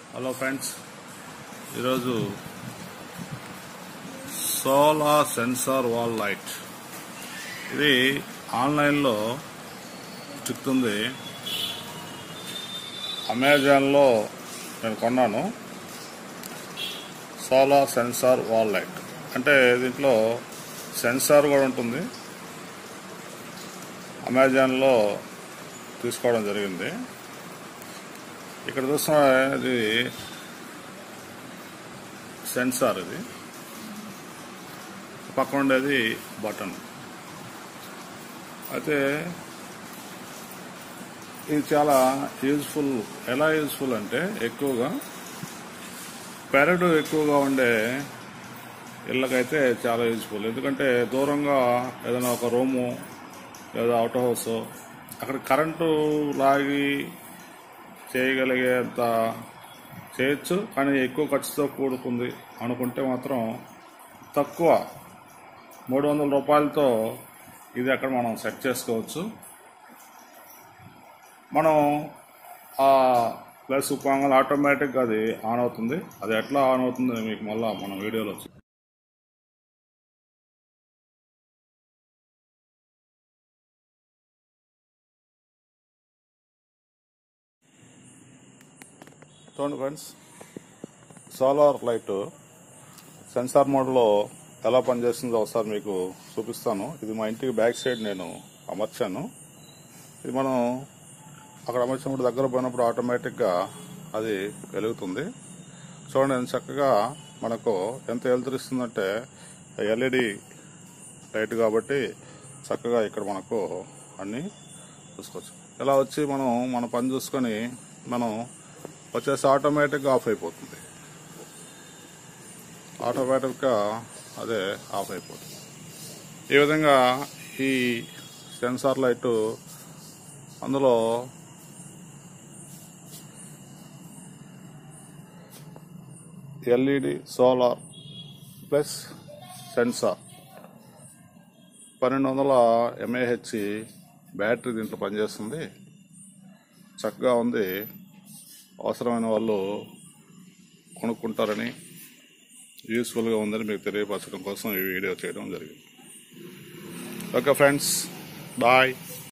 hello friends ఈరోజు solar sensor wall light ఇది ఆన్లైన్లో చిక్తుంది అమెజాన్లో నేను కొన్నాను సోలార్ సెన్సార్ వాల్ లైట్ అంటే దీంట్లో సెన్సార్ కూడా ఉంటుంది అమెజాన్లో తీసుకోవడం జరిగింది ఇక్కడ చూస్తున్న ఇది సెన్సార్ ఇది పక్కన ఉండేది బటన్ అయితే ఇది చాలా యూజ్ఫుల్ ఎలా యూజ్ఫుల్ అంటే ఎక్కువగా పెరడు ఎక్కువగా ఉండే ఇళ్ళకైతే చాలా యూజ్ఫుల్ ఎందుకంటే దూరంగా ఏదైనా ఒక రూము లేదా అవుట్ హౌస్ అక్కడ కరెంటు లాగి చేయగలిగేంత చేయొచ్చు కానీ ఎక్కువ ఖర్చుతో కూడుకుంది అనుకుంటే మాత్రం తక్కువ మూడు వందల రూపాయలతో ఇది అక్కడ మనం సెట్ చేసుకోవచ్చు మనం ఆ ప్లస్ ఉపాంగల్ ఆటోమేటిక్గా అది ఆన్ అవుతుంది అది ఎట్లా ఆన్ అవుతుంది మీకు మళ్ళీ మనం వీడియోలో చూ- చూడండి ఫ్రెండ్స్ సోలార్ లైట్ సెన్సార్ మోడ్లో ఎలా పనిచేస్తుందో ఒకసారి మీకు చూపిస్తాను ఇది మా ఇంటికి బ్యాక్ సైడ్ నేను అమర్చాను ఇది మనం అక్కడ అమర్చినప్పుడు దగ్గర పోయినప్పుడు ఆటోమేటిక్గా అది వెలుగుతుంది చూడండి ఎంత చక్కగా మనకు ఎంత వెలుతురిస్తుందంటే ఎల్ఈడి లైట్ కాబట్టి చక్కగా ఇక్కడ మనకు అన్నీ చూసుకోవచ్చు ఇలా వచ్చి మనం మన పని చూసుకొని మనం వచ్చేసి ఆటోమేటిక్గా ఆఫ్ అయిపోతుంది ఆటోమేటిక్గా అదే ఆఫ్ అయిపోతుంది ఈ విధంగా ఈ సెన్సార్ లైట్ అందులో ఎల్ఈడి సోలార్ ప్లస్ సెన్సార్ పన్నెండు వందల ఎంఏహెచ్ బ్యాటరీ దీంట్లో పనిచేస్తుంది చక్కగా ఉంది అవసరమైన వాళ్ళు కొనుక్కుంటారని యూస్ఫుల్గా ఉందని మీకు తెలియపరచడం కోసం ఈ వీడియో చేయడం జరిగింది ఓకే ఫ్రెండ్స్ బాయ్